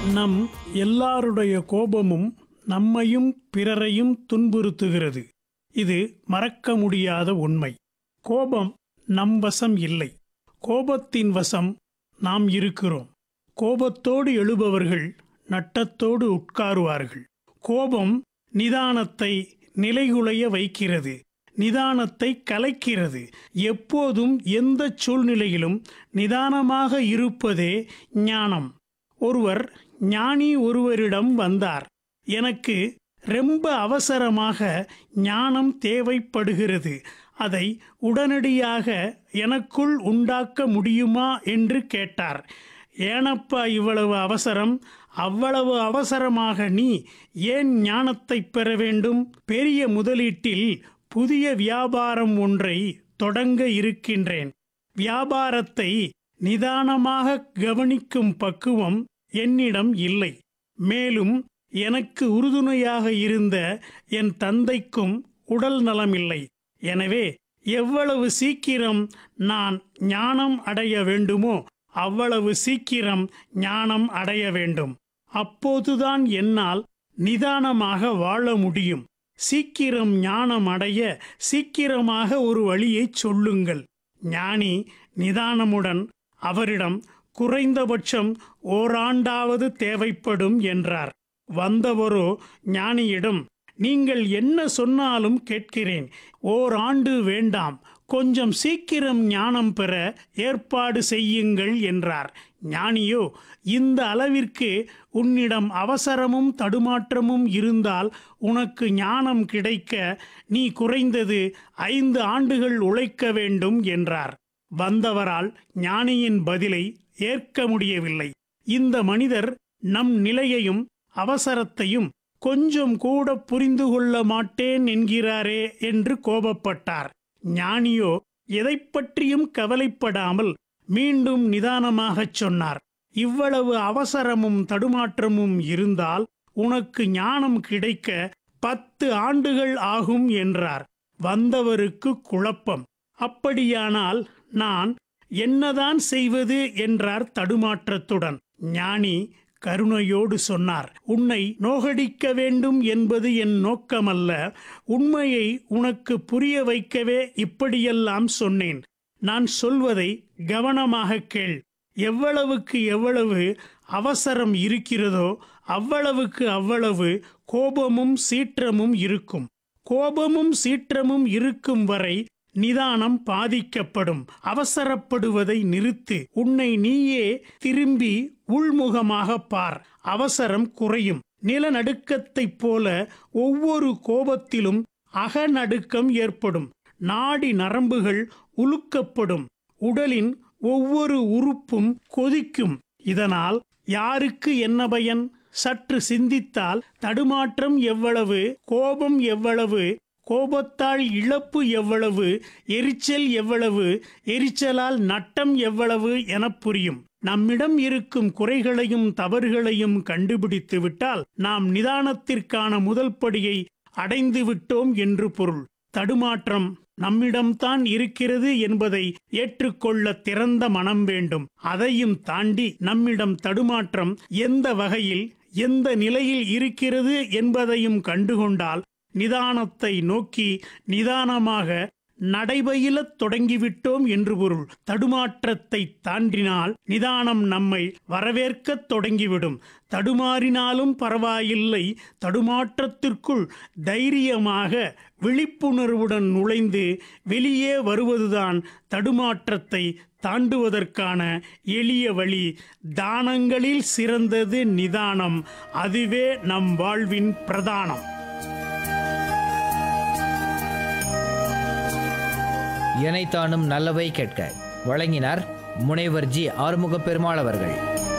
நம் எல்லாருடைய கோபமும் நம்மையும் பிறரையும் துன்புறுத்துகிறது இது மறக்க முடியாத உண்மை கோபம் நம் வசம் இல்லை கோபத்தின் வசம் நாம் இருக்கிறோம் கோபத்தோடு எழுபவர்கள் நட்டத்தோடு உட்காருவார்கள் கோபம் நிதானத்தை நிலைகுலைய வைக்கிறது நிதானத்தை கலைக்கிறது எப்போதும் எந்த சூழ்நிலையிலும் நிதானமாக இருப்பதே ஞானம் ஒருவர் ஞானி ஒருவரிடம் வந்தார் எனக்கு ரொம்ப அவசரமாக ஞானம் தேவைப்படுகிறது அதை உடனடியாக எனக்குள் உண்டாக்க முடியுமா என்று கேட்டார் ஏனப்பா இவ்வளவு அவசரம் அவ்வளவு அவசரமாக நீ ஏன் ஞானத்தை பெற வேண்டும் பெரிய முதலீட்டில் புதிய வியாபாரம் ஒன்றை தொடங்க இருக்கின்றேன் வியாபாரத்தை நிதானமாக கவனிக்கும் பக்குவம் என்னிடம் இல்லை மேலும் எனக்கு உறுதுணையாக இருந்த என் தந்தைக்கும் உடல் நலமில்லை எனவே எவ்வளவு சீக்கிரம் நான் ஞானம் அடைய வேண்டுமோ அவ்வளவு சீக்கிரம் ஞானம் அடைய வேண்டும் அப்போதுதான் என்னால் நிதானமாக வாழ முடியும் சீக்கிரம் ஞானம் அடைய சீக்கிரமாக ஒரு வழியைச் சொல்லுங்கள் ஞானி நிதானமுடன் அவரிடம் குறைந்தபட்சம் ஓராண்டாவது தேவைப்படும் என்றார் வந்தவரோ ஞானியிடம் நீங்கள் என்ன சொன்னாலும் கேட்கிறேன் ஓராண்டு வேண்டாம் கொஞ்சம் சீக்கிரம் ஞானம் பெற ஏற்பாடு செய்யுங்கள் என்றார் ஞானியோ இந்த அளவிற்கு உன்னிடம் அவசரமும் தடுமாற்றமும் இருந்தால் உனக்கு ஞானம் கிடைக்க நீ குறைந்தது ஐந்து ஆண்டுகள் உழைக்க வேண்டும் என்றார் வந்தவரால் ஞானியின் பதிலை ஏற்க முடியவில்லை இந்த மனிதர் நம் நிலையையும் அவசரத்தையும் கொஞ்சம் கூட புரிந்து கொள்ள மாட்டேன் என்கிறாரே என்று கோபப்பட்டார் ஞானியோ எதைப் பற்றியும் கவலைப்படாமல் மீண்டும் நிதானமாகச் சொன்னார் இவ்வளவு அவசரமும் தடுமாற்றமும் இருந்தால் உனக்கு ஞானம் கிடைக்க பத்து ஆண்டுகள் ஆகும் என்றார் வந்தவருக்கு குழப்பம் அப்படியானால் நான் என்னதான் செய்வது என்றார் தடுமாற்றத்துடன் ஞானி கருணையோடு சொன்னார் உன்னை நோகடிக்க வேண்டும் என்பது என் நோக்கமல்ல உண்மையை உனக்கு புரிய வைக்கவே இப்படியெல்லாம் சொன்னேன் நான் சொல்வதை கவனமாக கேள் எவ்வளவுக்கு எவ்வளவு அவசரம் இருக்கிறதோ அவ்வளவுக்கு அவ்வளவு கோபமும் சீற்றமும் இருக்கும் கோபமும் சீற்றமும் இருக்கும் வரை நிதானம் பாதிக்கப்படும் அவசரப்படுவதை நிறுத்து உன்னை நீயே திரும்பி உள்முகமாக பார் அவசரம் குறையும் நிலநடுக்கத்தைப் போல ஒவ்வொரு கோபத்திலும் அகநடுக்கம் ஏற்படும் நாடி நரம்புகள் உலுக்கப்படும் உடலின் ஒவ்வொரு உறுப்பும் கொதிக்கும் இதனால் யாருக்கு என்ன பயன் சற்று சிந்தித்தால் தடுமாற்றம் எவ்வளவு கோபம் எவ்வளவு கோபத்தால் இழப்பு எவ்வளவு எரிச்சல் எவ்வளவு எரிச்சலால் நட்டம் எவ்வளவு என புரியும் நம்மிடம் இருக்கும் குறைகளையும் தவறுகளையும் கண்டுபிடித்து விட்டால் நாம் நிதானத்திற்கான முதல் படியை அடைந்து விட்டோம் என்று பொருள் தடுமாற்றம் நம்மிடம்தான் இருக்கிறது என்பதை ஏற்றுக்கொள்ள திறந்த மனம் வேண்டும் அதையும் தாண்டி நம்மிடம் தடுமாற்றம் எந்த வகையில் எந்த நிலையில் இருக்கிறது என்பதையும் கண்டுகொண்டால் நிதானத்தை நோக்கி நிதானமாக நடைபயிலத் தொடங்கிவிட்டோம் என்று பொருள் தடுமாற்றத்தை தாண்டினால் நிதானம் நம்மை வரவேற்கத் தொடங்கிவிடும் தடுமாறினாலும் பரவாயில்லை தடுமாற்றத்திற்குள் தைரியமாக விழிப்புணர்வுடன் நுழைந்து வெளியே வருவதுதான் தடுமாற்றத்தை தாண்டுவதற்கான எளிய வழி தானங்களில் சிறந்தது நிதானம் அதுவே நம் வாழ்வின் பிரதானம் இணைத்தானும் நல்லவை கேட்க வழங்கினார் முனைவர் ஜி ஆறுமுக பெருமாள் அவர்கள்